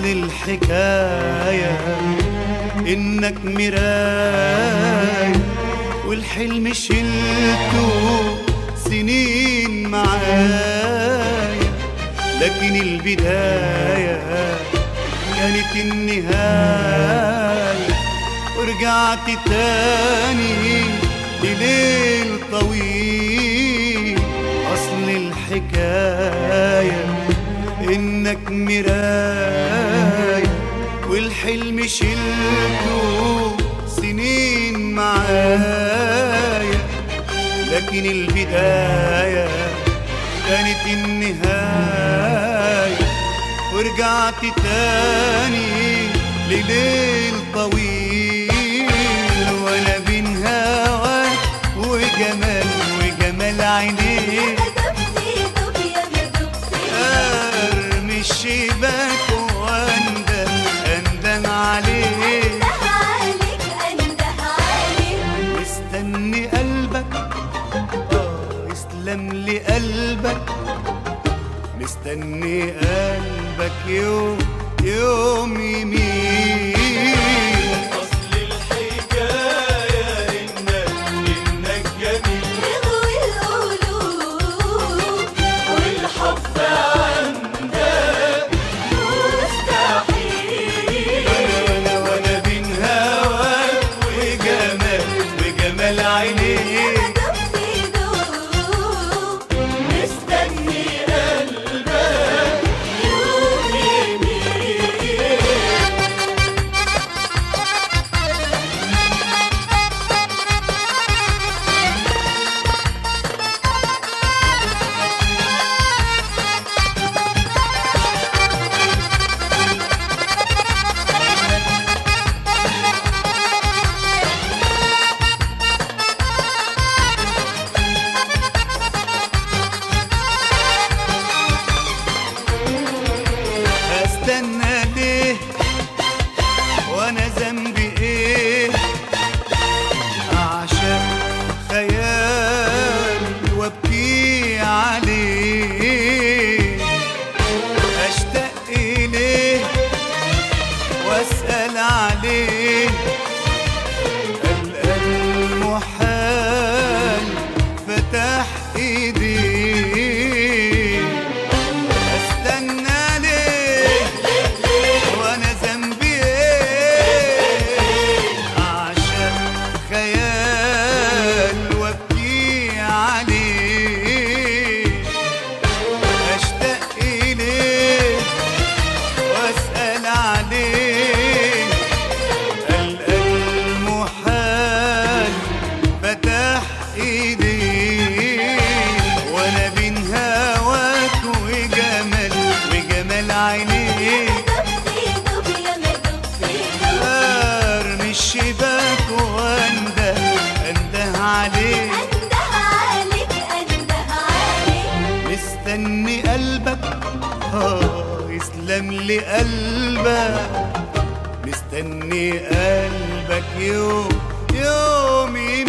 الحكاية إنك مراية والحلم شلته سنين معايا لكن البداية كانت النهاية ورجعت تاني لليل طويل أصل الحكاية إنك مراية والحلم شلته سنين معايا لكن البداية كانت النهاية ورجعت تاني لليل طويل وانا بين هواك وجمال وجمال عينيك ارمي الشباك واندم اندم عليك مستني قلبك آه، يسلم لي قلبك مستني قلبك يوم يوم يمين أصل الحكاية إنك إنك جميل والحب عندك مستحيل وانا وانا بين هواك وجمال وجمال عينيك مستني قلبك يوم يميل استنى ليه وانا ذنبي ايه اعشق خيال وابكي عليه اشتاق اليه واسال عليه القى المحال فتح ايديه استنى ليه وانا ذنبي ايه اعشق خيال وابكي عليه اشتاق اليه واسال عليه القى المحال فتح ايديه وانا بين هواك وجمال وجمال عينيك ارمي الشباك وانده انده عليك مستني قلبك اه يسلم لي قلبك مستني قلبك يوم يوم